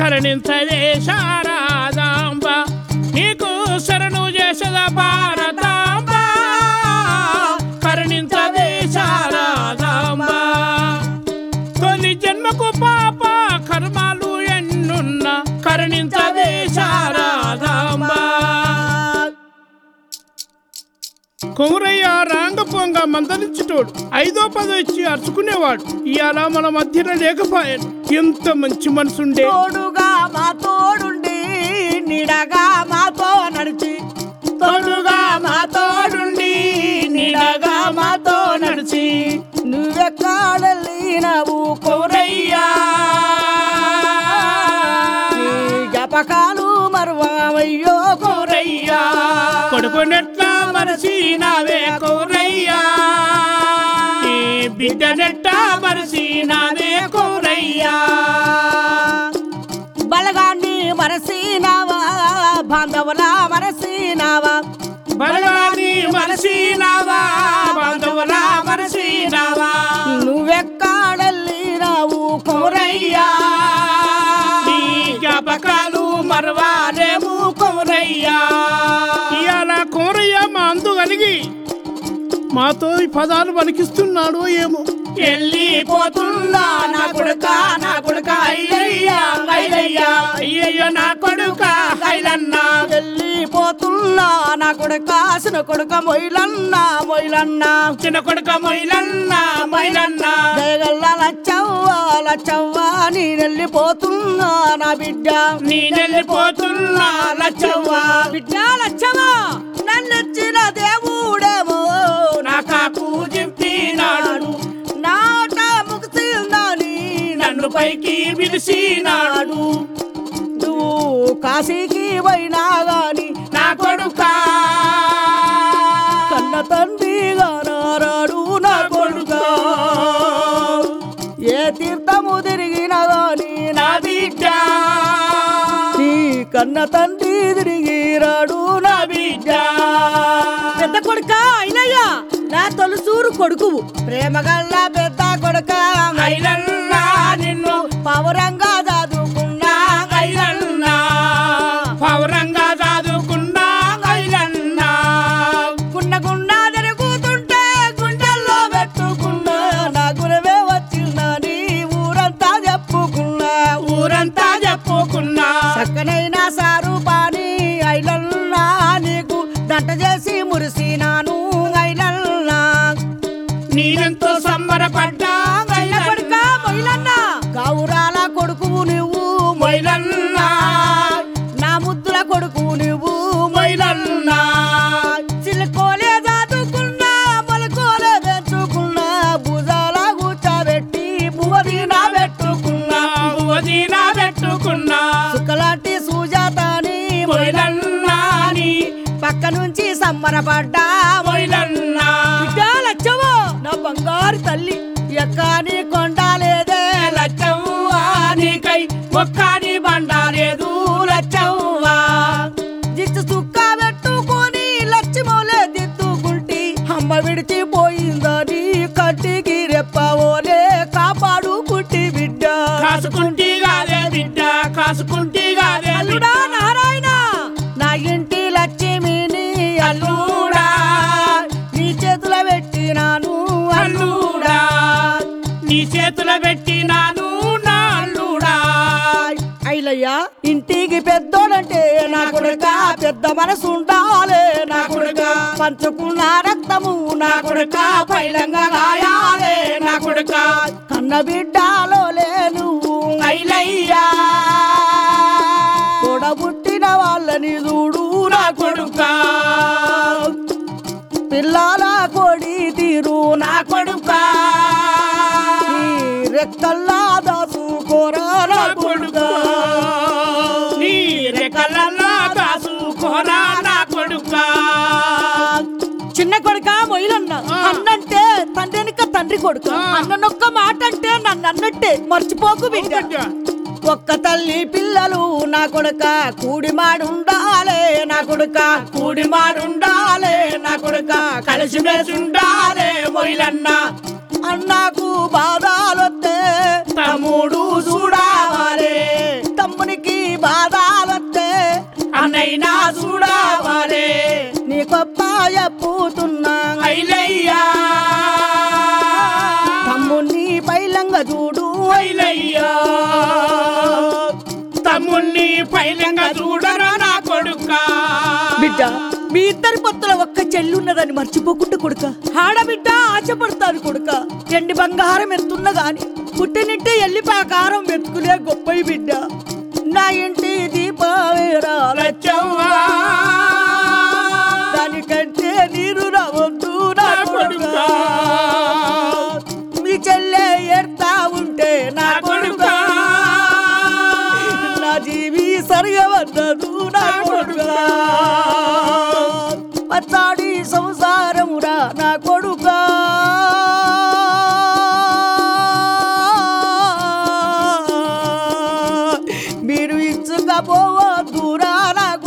కరుణించవే శారదాంబ నీకు శరణు చేసద భారతాంబ కరుణించవే శారదాంబ తొలి జన్మకు పాప కర్మాలు ఎన్నున్న కరుణించవే శారదాంబ కొమురయ్య రాంగ పొంగ మందలించుటోడు ఐదో పదో ఇచ్చి అరుచుకునేవాడు ఇవాళ మన మధ్యన లేకపోయాడు ఎంత మంచి మనసుండే తోడుగా మా తోడుండి నిడగా మాతో నడిచి తోడుగా మా తోడుండి నీడగా మాతో నడిచి నువ్వెక్కడెళ్ళినవు కొమురయ్యా నీ జ్ఞాపకాలు మరువయ్యో కొమురయ్యా కొడుకునెట్లా మరసినావే కొమురయ్యా నీ బిడ్డనెట్లా మరసినావే కొమురయ్యా బలగాన్ని మరసినావా బాంధవుల మరసినావా బలవాని మరసినావా బంధువుల మరసినావా నువ్వెక్కడెళ్ళినావు కొమురయ్యా నీ జ్ఞాపకాలు మరవాలేము కొమురయ్యా ఇవాళ కొమురయ్య మా అందు కలిగి మాతో ఈ పదాలు పలికిస్తున్నాడు ఏమో వెళ్ళిపోతున్నా నా కొడుక నా కొడుక అయ్యయ్యా అయ్యయ్యా అయ్యయ్యో నా కొడుక ఐలన్నా వెళ్ళిపోతున్నా నా కొడుక కాసిన కొడుక మొయిలన్నా మొయిలన్నా చిన్న కొడుక మొయిలన్నా మైలన్నా దయగల్ల లచ్చవ్వా లచ్చవ్వా నీ వెళ్ళిపోతున్నా నా బిడ్డ నీ వెళ్ళిపోతున్నా లచ్చవ్వా బిడ్డ లచ్చవ్వా నన్నెచ్చిన దేవుడేమో నా కాకు జింపినాడు నాట ముగిసిందని నన్ను పైకి పిలిచినాడు నువ్వు కాశీకి పోయినా గాని నా కొడుక కన్న తండ్రిగా నారాడు నా కొడుక ఏ తీర్థము తిరిగినా గాని నా బిడ్డ నీ కన్న తండ్రి తిరిగి రాడు నా బిడ్డ పెద్ద కొడుక అయినయ్యా నా తొలసూరు కొడుకువు ప్రేమగల్ల పెద్ద కొడుక ఐలన్నా నిన్ను పవరంగా చదువుకున్నా ఐలన్నా పౌరంగా చదువుకున్నా ఐలన్నా గుండ గుండా తిరుగుతుంటే గుండెల్లో పెట్టుకున్నా నా గురవే వచ్చిందని ఊరంతా చెప్పుకున్నా ఊరంతా చెప్పుకున్నా చక్కనైన సారు పాని ఐలన్నా నీకు దంట చేసి మురిసినాను ఐలన్నా నేనెంతో సంబరపడ్డా చిన్న కొడుక మొయిలన్నా గౌరాల కొడుకు నువ్వు మొయిలన్నా నా ముద్దుల కొడుకు నువ్వు మొయిలన్నా చిలుకోలే చదువుకున్నా మొలకోలే పెంచుకున్నా భుజాల కూర్చోబెట్టి భువదీనా పెట్టుకున్నా వదినా పెట్టుకున్నా సుక్కలాంటి సుజాతని మొయిలన్నా నీ పక్క నుంచి సంబరపడ్డా మొయిలన్నా లచ్చవో నా బంగారు తల్లి ఎక్కాని కొండాలేదే లచ్చవ్వా నీకై ఒక్కని బండాలేదు లచ్చవ్వా జిచ్చు సుక్క పెట్టుకొని లచ్చిమోలే దిద్దుకుంటి అమ్మ విడిచిపోయిందని కంటికి రెప్పవోలే కాపాడుకుంటి బిడ్డ కాసుకుంటి గాదే బిడ్డ కాసుకుంటి గాదే అల్లుడా నారాయణ నా ఇంటి లక్ష్మిని అల్లుడా నీ చేతుల పెట్టినాను అల్లుడా నీ చేతుల పెట్టినాను నా అల్లుడా ఐలయ్యా ఇంటికి పెద్దోడంటే నా కొడుక పెద్ద మనసు ఉండాలే నా కొడుక పంచుకున్న రక్తము నా కొడుక పైలంగా గాయాలే నా కొడుక కన్న బిడ్డలో లేను ఐలయ్యా తోడబుట్టిన వాళ్ళని చూడు నా కొడుక పిల్లల కొడి తీరు నా నా కొడుక నీ రెక్కల్లా దాసుకోరా నా నా కొడుక కొడుక నీ రెక్కలల్లా దాసుకోరా నా కొడుక చిన్న కొడుక మొయిలన్న ఆ. అన్నంటే తండ్రి వెనుక తండ్రి కొడుకు ఆ. అన్ననొక్క మాట అంటే నన్ను అన్నట్టే మర్చిపోకు బిడ్డ ఒక్క తల్లి పిల్లలు నా కొడుక కూడి మాడుండాలే నా కొడుక కూడి మాడుండాలే నా కొడుక కలిసి మెలిసి ఉండాలే మొయిలన్న అన్నాకు బాధాలొత్తే తమ్ముడు చూడాలే తమ్ముని వైలయ్యా తమ్ముణ్ణి పైలంగా చూడరా నా కొడుకా బిడ్డ మీ ఇద్దరి పొత్తుల ఒక్క చెల్లి ఉన్నదని మర్చిపోకుండా కొడుక ఆడబిడ్డ ఆశపడతాను కొడుక ఎండి బంగారం ఎంతున్న గాని పుట్టినింటే ఎల్లిపాయ కారం వెతుకులే గొప్ప బిడ్డ నా ఇంటి దీపావేరా లచ్చవ్వా దానికంటే నీరు రావద్దు నా నా కొడుకా కొడుకా మీ చెల్లె ఎడతా ఉంటే నా నా కొడుకా కొడుకా నా జీవి సరిగవద్దదు నా కొడుకా పచ్చాడి సంసారమురా నా కొడుకా మీరు ఇచ్చుకపోవద్దురా నా